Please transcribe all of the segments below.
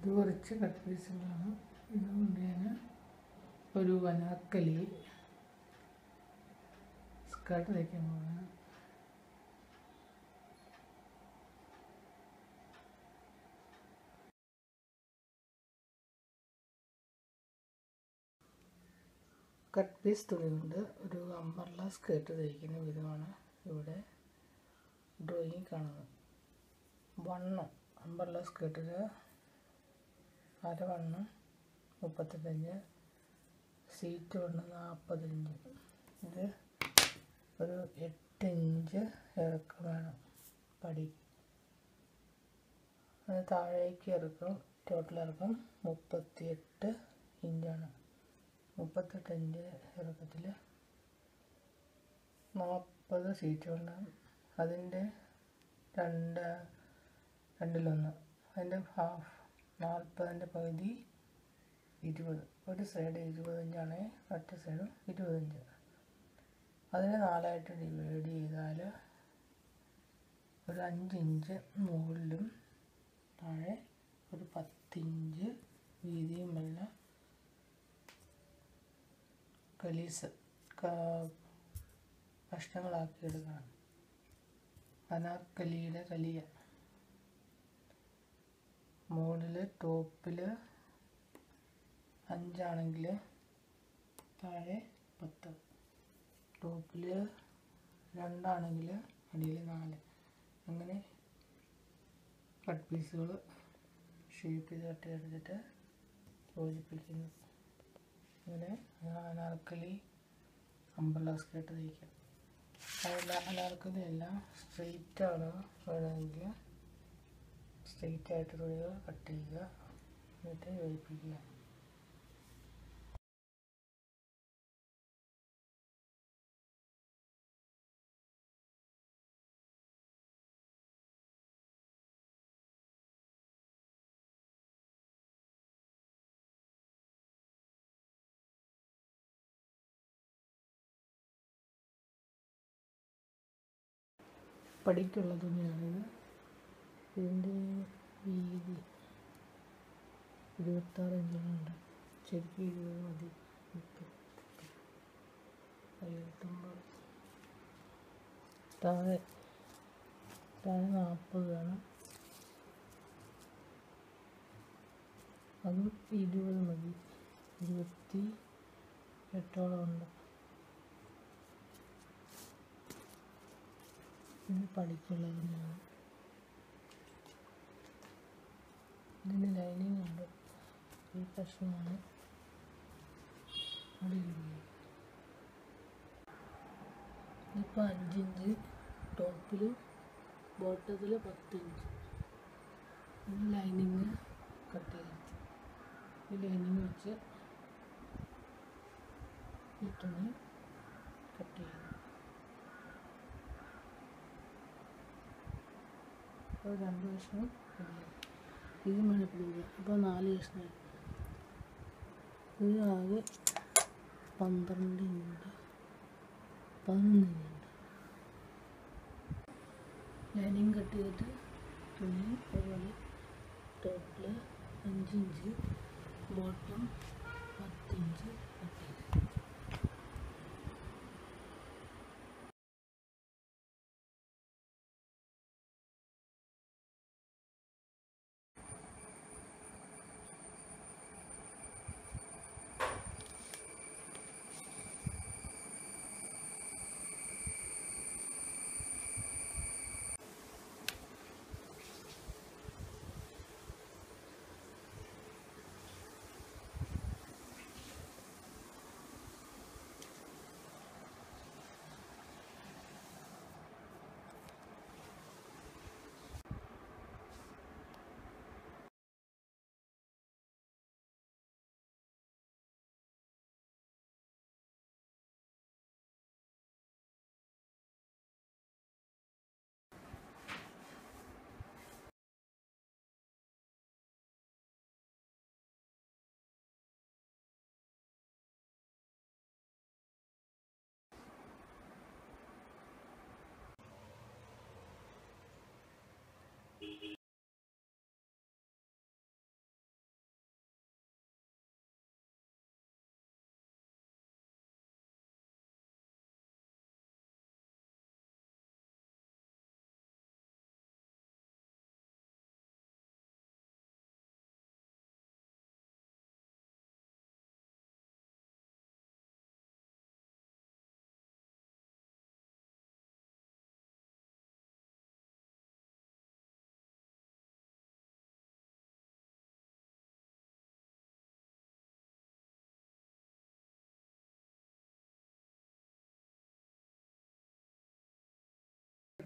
ഇത് കുറച്ച് കട്ട് പീസുകളാണ് ഇതുകൊണ്ട് ഞാൻ ഒരു വനാക്കലി സ്കർട്ട് തയ്ക്കാൻ പോകുന്നത് കട്ട് പീസ് തുണി കൊണ്ട് ഒരു അമ്പർല സ്കേർട്ട് തയ്ക്കുന്ന വിധമാണ് ഇവിടെ ഡ്രോയിങ് കാണുന്നത് വണ്ണം അമ്പർല സ്കേർട്ടിൽ അരവണ്ണം മുപ്പത്തെട്ടഞ്ച് സീറ്റ് വണ്ണം നാൽപ്പത്തഞ്ച് ഇത് ഒരു എട്ട് ഇഞ്ച് ഇറക്കം വേണം പടി അത് താഴേക്ക് ഇറക്കം ടോട്ടൽ ഇറക്കം മുപ്പത്തിയെട്ട് ഇഞ്ചാണ് മുപ്പത്തെട്ട് ഇഞ്ച് ഇറക്കത്തിൽ നാൽപ്പത് സീറ്റ് ഉണ്ടാകും അതിൻ്റെ രണ്ട് രണ്ടിലൊന്ന് അതിൻ്റെ ഹാഫ് നാൽപ്പതിൻ്റെ പകുതി ഇരുപത് ഒരു സൈഡ് ഇരുപത്തഞ്ചാണ് മറ്റേ സൈഡും ഇരുപത്തഞ്ച് അതിനെ നാലായിട്ട് ഡിവൈഡ് ചെയ്താൽ ഒരു അഞ്ചിഞ്ച് മുകളിലും താഴെ ഒരു പത്തിഞ്ച് വീതിയും ഉള്ള കലീസ് കഷ്ണങ്ങളാക്കി എടുക്കണം അനാർക്കലിയുടെ കലിയ മുകളിൽ ടോപ്പിൽ അഞ്ചാണെങ്കിൽ താഴെ പത്ത് ടോപ്പിൽ രണ്ടാണെങ്കിൽ അടിയിൽ നാല് അങ്ങനെ കട്ട് പീസുകൾ ഷേപ്പ് ചെയ്ത് കട്ട് ചെയ്തെടുത്തിട്ട് യോജിപ്പിക്കുന്നു അങ്ങനെ അനാർക്കലി അമ്പർല സ്കേർട്ട് തയ്ക്കാം അതല്ല അനാർക്കലി എല്ലാം സ്ട്രെയിറ്റ് ആണ് വേണമെങ്കിൽ സ്ട്രെയിറ്റ് ആയിട്ട് തുണികൾ കട്ട് ചെയ്യുക എന്നിട്ട് യോജിപ്പിക്കുക പടിക്കുള്ള തുണിയാണിത് ഇതിൻ്റെ വീതി ഇരുപത്താറ് ഇഞ്ചുണ്ട് ശരിക്കും ഇരുപത് മതി ഇരുപത്തൊമ്പത് താഴെ താഴെ നാൽപ്പത് വേണം അതും ഇരുപത് മതി ഇരുപത്തി എട്ടോളം ഉണ്ട് ഇത് പഠിക്കുള്ളതിനാണ് ഇതിന് ലൈനിങ് ഉണ്ട് ഈ പ്രശ്നമാണ് അവിടെ ഇടുന്നത് ഇപ്പോൾ അഞ്ചിഞ്ച് ടോപ്പിൽ ബോട്ടത്തിൽ പത്തിഞ്ച് ഇത് ലൈനിങ് കട്ട് ചെയ്തു ഈ ലൈനിങ് വെച്ച് ഈ തുണി കട്ട് ചെയ്തു അപ്പോൾ രണ്ട് കഷ്ണം ഇടുക ഇത് മണിപ്പിടുക അപ്പോൾ നാല് കഷ്ണമായി ഇത് ആകെ പന്ത്രണ്ട് ഇഞ്ചുണ്ട് പതിനൊന്ന് ഇഞ്ചുണ്ട് ലൈനിങ് കട്ട് ചെയ്തിട്ട് തുണി അതുപോലെ ടോപ്പിൽ അഞ്ചിഞ്ച് ബോട്ടം പത്തിഞ്ച് കട്ട് ചെയ്തു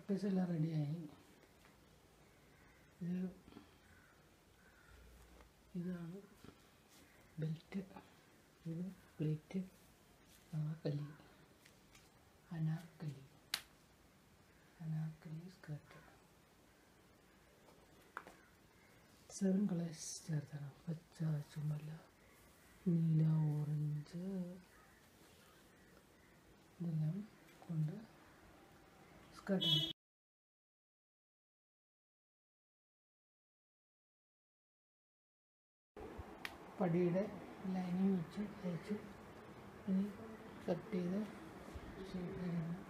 പീസ് എല്ലാം റെഡിയായി ഇത് ഇതാണ് ബെൽറ്റ് ഇത് plate anarkali anarkali anarkali skirt seven colours ചേർത്താണ് പച്ച ചുമല നീല ഓറഞ്ച് ഇതെല്ലാം കൊണ്ട് സ്കർട്ട് പടിയുടെ ലൈനിങ് വെച്ച് തയ്ച്ച് ഇനി കട്ട് ചെയ്ത് ഷേപ്പ് ചെയ്യണം